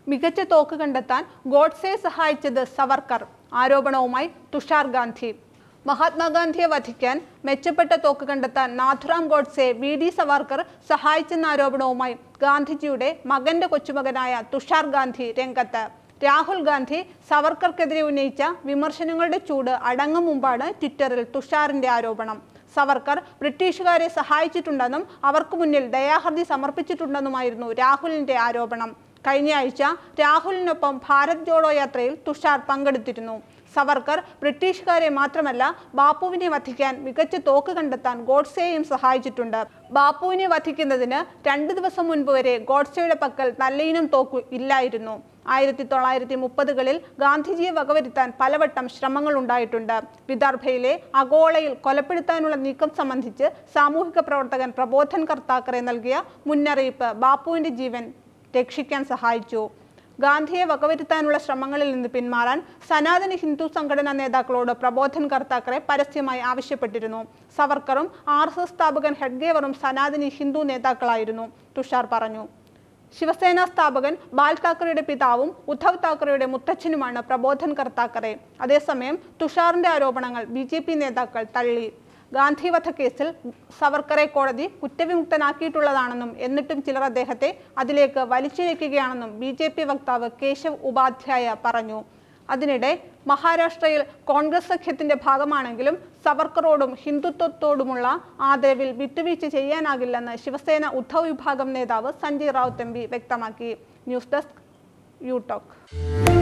മികച്ച തോക്ക് കണ്ടെത്താൻ ഗോഡ്സെ സഹായിച്ചത് സവർക്കർ ആരോപണവുമായി തുഷാർ ഗാന്ധി മഹാത്മാഗാന്ധിയെ വധിക്കാൻ മെച്ചപ്പെട്ട തോക്ക് കണ്ടെത്താൻ നാഥുറാം ഗോഡ്സെ വി ഡി സവർക്കർ സഹായിച്ചെന്ന ആരോപണവുമായി ഗാന്ധിജിയുടെ മകന്റെ കൊച്ചുമകനായ തുഷാർ ഗാന്ധി രംഗത്ത് രാഹുൽ ഗാന്ധി സവർക്കർക്കെതിരെ ഉന്നയിച്ച വിമർശനങ്ങളുടെ ചൂട് അടങ്ങും മുമ്പാണ് ട്വിറ്ററിൽ തുഷാറിന്റെ ആരോപണം സവർക്കർ ബ്രിട്ടീഷുകാരെ സഹായിച്ചിട്ടുണ്ടെന്നും അവർക്ക് മുന്നിൽ ദയാഹർജി സമർപ്പിച്ചിട്ടുണ്ടെന്നുമായിരുന്നു രാഹുലിന്റെ ആരോപണം കഴിഞ്ഞ ആഴ്ച രാഹുലിനൊപ്പം ഭാരത് ജോഡോ യാത്രയിൽ തുഷാർ പങ്കെടുത്തിരുന്നു സവർക്കർ ബ്രിട്ടീഷുകാരെ മാത്രമല്ല ബാപ്പുവിനെ വധിക്കാൻ മികച്ച തോക്ക് കണ്ടെത്താൻ ഗോഡ്സെയും സഹായിച്ചിട്ടുണ്ട് ബാപ്പുവിനെ വധിക്കുന്നതിന് രണ്ട് ദിവസം മുൻപ് വരെ ഗോഡ്സെയുടെ പക്കൽ നല്ലയിനം തോക്ക് ഇല്ലായിരുന്നു ആയിരത്തി തൊള്ളായിരത്തി മുപ്പതുകളിൽ ഗാന്ധിജിയെ വകവരുത്താൻ പലവട്ടം ശ്രമങ്ങൾ ഉണ്ടായിട്ടുണ്ട് വിദർഭയിലെ അഗോളയിൽ കൊലപ്പെടുത്താനുള്ള നീക്കം സംബന്ധിച്ച് സാമൂഹിക പ്രവർത്തകൻ പ്രബോധൻ കർത്താക്കറെ നൽകിയ മുന്നറിയിപ്പ് ബാപ്പുവിന്റെ ജീവൻ രക്ഷിക്കാൻ സഹായിച്ചു ഗാന്ധിയെ വകവരുത്താനുള്ള ശ്രമങ്ങളിൽ നിന്ന് പിന്മാറാൻ സനാതന ഹിന്ദു സംഘടനാ നേതാക്കളോട് പ്രബോധൻ കർത്താക്കറെ പരസ്യമായി ആവശ്യപ്പെട്ടിരുന്നു സവർക്കറും ആർ എസ് എസ് സ്ഥാപകൻ ഹെഡ്ഗേവറും സനാതനി ഹിന്ദു നേതാക്കളായിരുന്നു തുഷാർ പറഞ്ഞു ശിവസേന സ്ഥാപകൻ ബാൽ താക്കറെയുടെ പിതാവും ഉദ്ധവ് താക്കറെയുടെ മുത്തച്ഛനുമാണ് പ്രബോധൻ കർത്താക്കറെ അതേസമയം തുഷാറിന്റെ ആരോപണങ്ങൾ ബി നേതാക്കൾ തള്ളി ഗാന്ധി വധക്കേസിൽ സവർക്കറെ കോടതി കുറ്റവിമുക്തനാക്കിയിട്ടുള്ളതാണെന്നും എന്നിട്ടും ചിലർ അദ്ദേഹത്തെ അതിലേക്ക് വലിച്ചിഴയ്ക്കുകയാണെന്നും ബി ജെ പി വക്താവ് കേശവ് ഉപാധ്യായ പറഞ്ഞു അതിനിടെ മഹാരാഷ്ട്രയിൽ കോൺഗ്രസ് സഖ്യത്തിന്റെ ഭാഗമാണെങ്കിലും സവർക്കറോടും ഹിന്ദുത്വത്തോടുമുള്ള ആദരവിൽ വിട്ടുവീഴ്ച ചെയ്യാനാകില്ലെന്ന് ശിവസേന ഉദ്ധവ് വിഭാഗം നേതാവ് സഞ്ജയ് റാവുത്ത് എം പി വ്യക്തമാക്കി ന്യൂസ് ഡെസ്ക് യു ടോക്ക്